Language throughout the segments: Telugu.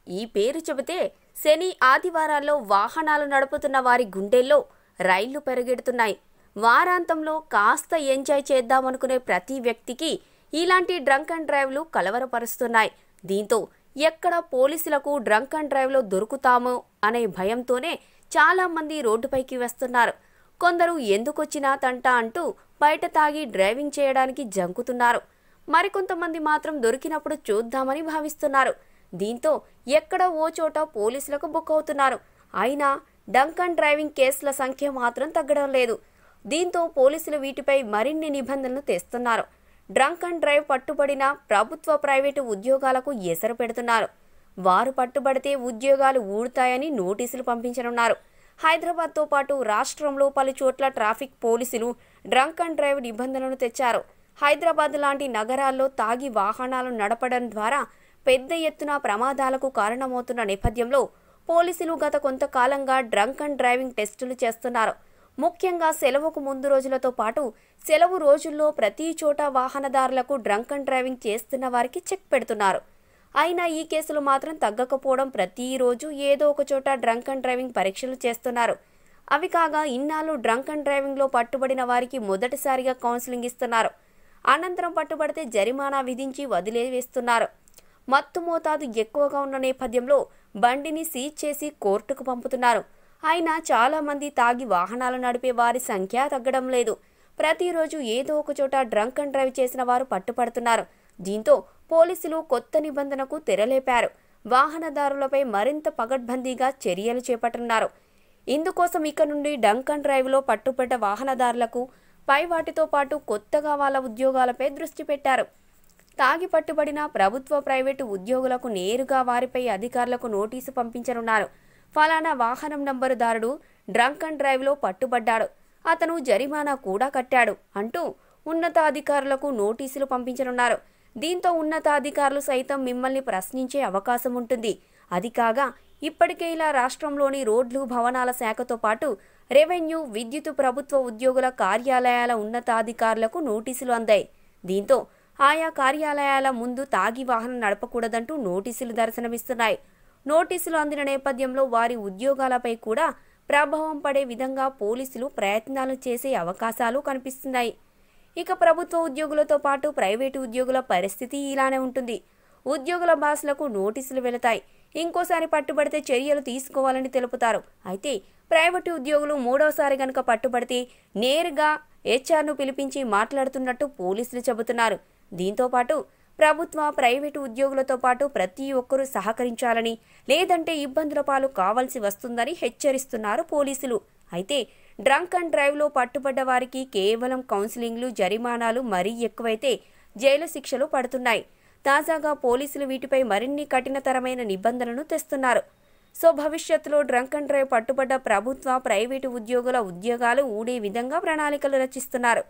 ఈ పేరు చెబితే శని ఆదివారాల్లో వాహనాలు నడుపుతున్న వారి గుండెల్లో రైళ్లు పెరుగెడుతున్నాయి వారాంతంలో కాస్త ఎంజాయ్ చేద్దామనుకునే ప్రతి వ్యక్తికి ఇలాంటి డ్రంక్ అండ్ డ్రైవ్లు కలవరపరుస్తున్నాయి దీంతో ఎక్కడ పోలీసులకు డ్రంక్ అండ్ డ్రైవ్లో దొరుకుతామో అనే భయంతోనే చాలా మంది రోడ్డుపైకి వస్తున్నారు కొందరు ఎందుకొచ్చినా తంట అంటూ బయట తాగి డ్రైవింగ్ చేయడానికి జంకుతున్నారు మరికొంతమంది మాత్రం దొరికినప్పుడు చూద్దామని భావిస్తున్నారు దీంతో ఎక్కడ ఓ చోట పోలీసులకు బుక్ అవుతున్నారు అయినా డంక్ అండ్ డ్రైవింగ్ కేసుల సంఖ్య మాత్రం తగ్గడం లేదు దీంతో పోలీసులు వీటిపై మరిన్ని నిబంధనలు తెస్తున్నారు డ్రంక్ అండ్ డ్రైవ్ పట్టుబడిన ప్రభుత్వ ప్రైవేటు ఉద్యోగాలకు ఎసరు పెడుతున్నారు వారు పట్టుబడితే ఉద్యోగాలు ఊడుతాయని నోటీసులు పంపించనున్నారు హైదరాబాద్తో పాటు రాష్ట్రంలో పలు చోట్ల ట్రాఫిక్ పోలీసులు డ్రంక్ అండ్ డ్రైవ్ నిబంధనలు తెచ్చారు హైదరాబాద్ లాంటి నగరాల్లో తాగి వాహనాలు నడపడం ద్వారా పెద్ద ఎత్తున ప్రమాదాలకు కారణమవుతున్న నేపథ్యంలో పోలీసులు గత కొంతకాలంగా డ్రంక్ అండ్ డ్రైవింగ్ టెస్టులు చేస్తున్నారు ముఖ్యంగా సెలవుకు ముందు రోజులతో పాటు సెలవు రోజుల్లో ప్రతి చోట వాహనదారులకు డ్రంక్ అండ్ డ్రైవింగ్ చేస్తున్న వారికి చెక్ పెడుతున్నారు అయినా ఈ కేసులు మాత్రం తగ్గకపోవడం ప్రతిరోజు ఏదో ఒక చోట డ్రంక్ అండ్ డ్రైవింగ్ పరీక్షలు చేస్తున్నారు అవి కాగా ఇన్నాళ్ళు డ్రంక్ అండ్ డ్రైవింగ్లో పట్టుబడిన వారికి మొదటిసారిగా కౌన్సిలింగ్ ఇస్తున్నారు అనంతరం పట్టుబడితే జరిమానా విధించి వదిలేవేస్తున్నారు మత్తు మోతాదు ఎక్కువగా ఉన్న నేపథ్యంలో బండిని సీజ్ చేసి కోర్టుకు పంపుతున్నారు అయినా చాలా మంది తాగి వాహనాలు నడిపే వారి సంఖ్య తగ్గడం లేదు ప్రతిరోజు ఏదో ఒక చోట డ్రంక్ అండ్ డ్రైవ్ చేసిన వారు పట్టుపడుతున్నారు దీంతో పోలీసులు కొత్త నిబంధనకు తెరలేపారు వాహనదారులపై మరింత పగడ్బందీగా చర్యలు చేపట్టనున్నారు ఇందుకోసం ఇక నుండి డంక్ అండ్ డ్రైవ్లో పట్టుబడ్డ వాహనదారులకు పై వాటితో పాటు కొత్తగా వాళ్ళ ఉద్యోగాలపై దృష్టి పెట్టారు తాగి పట్టుబడిన ప్రభుత్వ ప్రైవేటు ఉద్యోగులకు నేరుగా వారిపై అధికారులకు నోటీసు పంపించనున్నారు ఫలానా వాహనం నంబరుదారుడు డ్రంక్ అండ్ డ్రైవ్లో పట్టుబడ్డాడు అతను జరిమానా కూడా కట్టాడు అంటూ ఉన్నతాధికారులకు నోటీసులు పంపించనున్నారు దీంతో ఉన్నతాధికారులు సైతం మిమ్మల్ని ప్రశ్నించే అవకాశం ఉంటుంది అది కాగా ఇప్పటికే ఇలా రాష్ట్రంలోని రోడ్లు భవనాల శాఖతో పాటు రెవెన్యూ విద్యుత్ ప్రభుత్వ ఉద్యోగుల కార్యాలయాల ఉన్నతాధికారులకు నోటీసులు అందాయి దీంతో ఆయా కార్యాలయాల ముందు తాగి వాహనం నడపకూడదంటూ నోటీసులు దర్శనమిస్తున్నాయి నోటీసులు అందిన నేపథ్యంలో వారి ఉద్యోగాలపై కూడా ప్రభావం పడే విధంగా పోలీసులు ప్రయత్నాలు చేసే అవకాశాలు కనిపిస్తున్నాయి ఇక ప్రభుత్వ ఉద్యోగులతో పాటు ప్రైవేటు ఉద్యోగుల పరిస్థితి ఇలానే ఉంటుంది ఉద్యోగుల బాసులకు నోటీసులు వెళతాయి ఇంకోసారి పట్టుబడితే చర్యలు తీసుకోవాలని తెలుపుతారు అయితే ప్రైవేటు ఉద్యోగులు మూడవసారి గనుక పట్టుబడితే నేరుగా హెచ్ఆర్ను పిలిపించి మాట్లాడుతున్నట్టు పోలీసులు చెబుతున్నారు దీంతో పాటు ప్రభుత్వ ప్రైవేటు ఉద్యోగులతో పాటు ప్రతి ఒక్కరూ సహకరించాలని లేదంటే ఇబ్బందుల పాలు కావాల్సి వస్తుందని హెచ్చరిస్తున్నారు పోలీసులు అయితే డ్రంక్ అండ్ డ్రైవ్లో పట్టుబడ్డ వారికి కేవలం కౌన్సిలింగ్లు జరిమానాలు మరీ ఎక్కువైతే జైలు శిక్షలు పడుతున్నాయి తాజాగా పోలీసులు వీటిపై మరిన్ని కఠినతరమైన నిబంధనలు తెస్తున్నారు సో భవిష్యత్తులో డ్రంక్ అండ్ డ్రైవ్ పట్టుబడ్డ ప్రభుత్వ ప్రైవేటు ఉద్యోగుల ఉద్యోగాలు ఊడే విధంగా ప్రణాళికలు రచిస్తున్నారు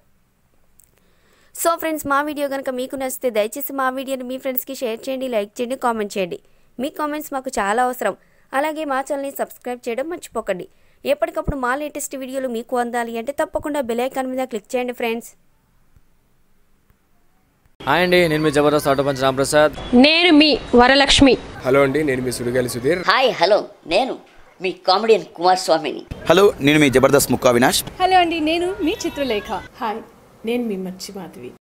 సో ఫ్రెండ్స్ మా వీడియో కనుక మీకు నచ్చితే దయచేసి మా వీడియోని మీ ఫ్రెండ్స్కి షేర్ చేయండి లైక్ చేయండి కామెంట్ చేయండి మీ కామెంట్స్ మాకు చాలా అవసరం అలాగే మా ఛానల్ని సబ్స్క్రైబ్ చేయడం మర్చిపోకండి ఎప్పటికప్పుడు మా లేటెస్ట్ వీడియోలు మీకు అందాలి అంటే తప్పకుండా బెల్ ఐకాన్ మీద క్లిక్ చేయండి ఫ్రెండ్స్ హాయ్ అండి నేను మీ జబర్దస్త్ ఆటో పంచ్ రాంప్రసాద్ నేను మీ వరలక్ష్మి హలో అండి నేను మీ సుడిగాలి సుధీర్ హాయ్ హలో నేను మీ కామెడియన్ కుమార్ స్వామిని హలో నేను మీ జబర్దస్త్ ముక్కా వినాష్ హలో అండి నేను మీ చిత్రలేఖ హాయ్ నేను మీ మచ్చి మాధవి